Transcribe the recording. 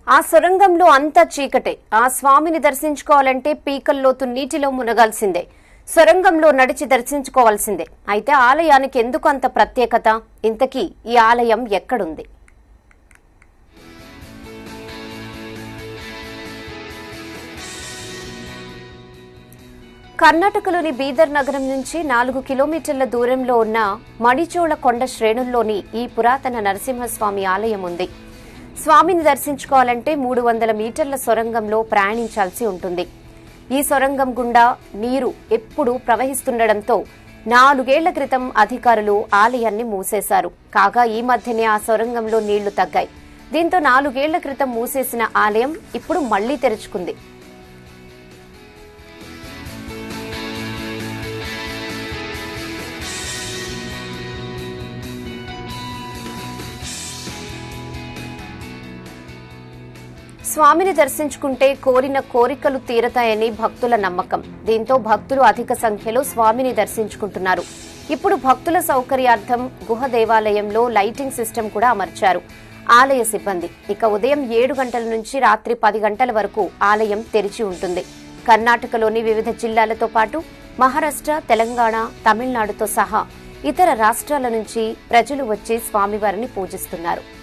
ఆ సొరంగంలో అంతా చీకటే ఆ స్వామిని దర్శించుకోవాలంటే పీకల్లోతు నీటిలో మునగాల్సిందే సొరంగంలో నడిచి దర్శించుకోవాల్సిందే అయితే ఆలయానికి ఎందుకు అంత ప్రత్యేకత ఇంతకీ ఈ ఆలయం ఎక్కడుంది కర్ణాటకలోని బీదర్ నగరం నుంచి నాలుగు కిలోమీటర్ల దూరంలో ఉన్న మణిచోళ కొండ శ్రేణుల్లోని ఈ పురాతన నరసింహస్వామి ఆలయం ఉంది స్వామిని దర్శించుకోవాలంటే మూడు వందల మీటర్ల సొరంగంలో ప్రయాణించాల్సి ఉంటుంది ఈ సొరంగం గుండా నీరు ఎప్పుడూ ప్రవహిస్తుండటంతో నాలుగేళ్ల క్రితం అధికారులు ఆలయాన్ని మూసేశారు కాగా ఈ మధ్యనే ఆ సొరంగంలో నీళ్లు తగ్గాయి దీంతో నాలుగేళ్ల క్రితం మూసేసిన ఆలయం ఇప్పుడు మళ్లీ తెరుచుకుంది స్వామిని దర్శించుకుంటే కోరిన కోరికలు తీరతాయని భక్తుల నమ్మకం దీంతో భక్తులు అధిక సంఖ్యలో స్వామిని దర్శించుకుంటున్నారు ఇప్పుడు భక్తుల సౌకర్యార్థం గుహ దేవాలయంలో లైటింగ్ సిస్టమ్ కూడా అమర్చారు ఆలయ సిబ్బంది ఇక ఉదయం ఏడు గంటల నుంచి రాత్రి పది గంటల వరకు ఆలయం తెరిచి ఉంటుంది కర్ణాటకలోని వివిధ జిల్లాలతో పాటు మహారాష్ట్ర తెలంగాణ తమిళనాడుతో సహా ఇతర రాష్ట్రాల నుంచి ప్రజలు వచ్చి స్వామివారిని పూజిస్తున్నారు